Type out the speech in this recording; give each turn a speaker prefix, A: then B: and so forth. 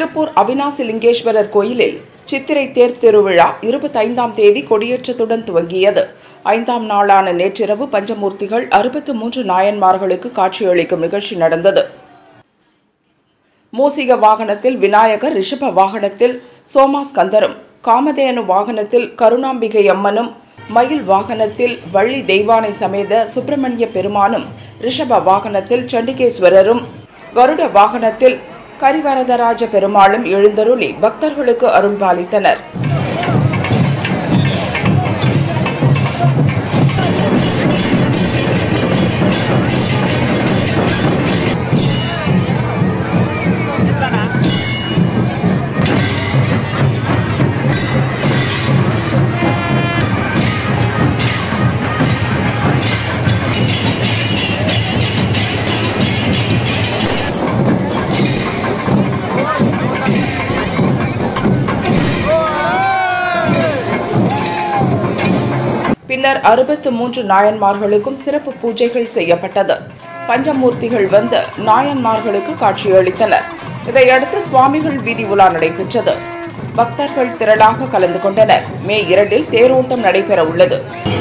A: திருப்பூர் அவினாசி லிங்கேஸ்வரர் கோயிலில் சித்திரை தேர் திருவிழா இருபத்தைந்தாம் தேதி கொடியேற்றத்துடன் துவங்கியது ஐந்தாம் நாளான நேற்றிரவு பஞ்சமூர்த்திகள் அறுபத்து மூன்று நாயன்மார்களுக்கு காட்சியளிக்கும் நிகழ்ச்சி நடந்தது மூசிக வாகனத்தில் விநாயகர் ரிஷப வாகனத்தில் சோமாஸ்கந்தரும் காமதேனு வாகனத்தில் கருணாம்பிகை அம்மனும் மயில் வாகனத்தில் வள்ளி தெய்வானை சமேத சுப்பிரமணிய பெருமானும் ரிஷப வாகனத்தில் சண்டிகேஸ்வரரும் கருட வாகனத்தில் கரிவரதராஜ பெருமாளும் எழுந்தருளி பக்தர்களுக்கு அருள்பாலித்தனர் பின்னர் அறுபத்து மூன்று நாயன்மார்களுக்கும் சிறப்பு பூஜைகள் செய்யப்பட்டது பஞ்சமூர்த்திகள் வந்து நாயன்மார்களுக்கு காட்சியளித்தனர் இதையடுத்து சுவாமிகள் வீதி உலா நடைபெற்றது பக்தர்கள் திரளாக கலந்து கொண்டனர் மே இரண்டில் தேரோட்டம் நடைபெற உள்ளது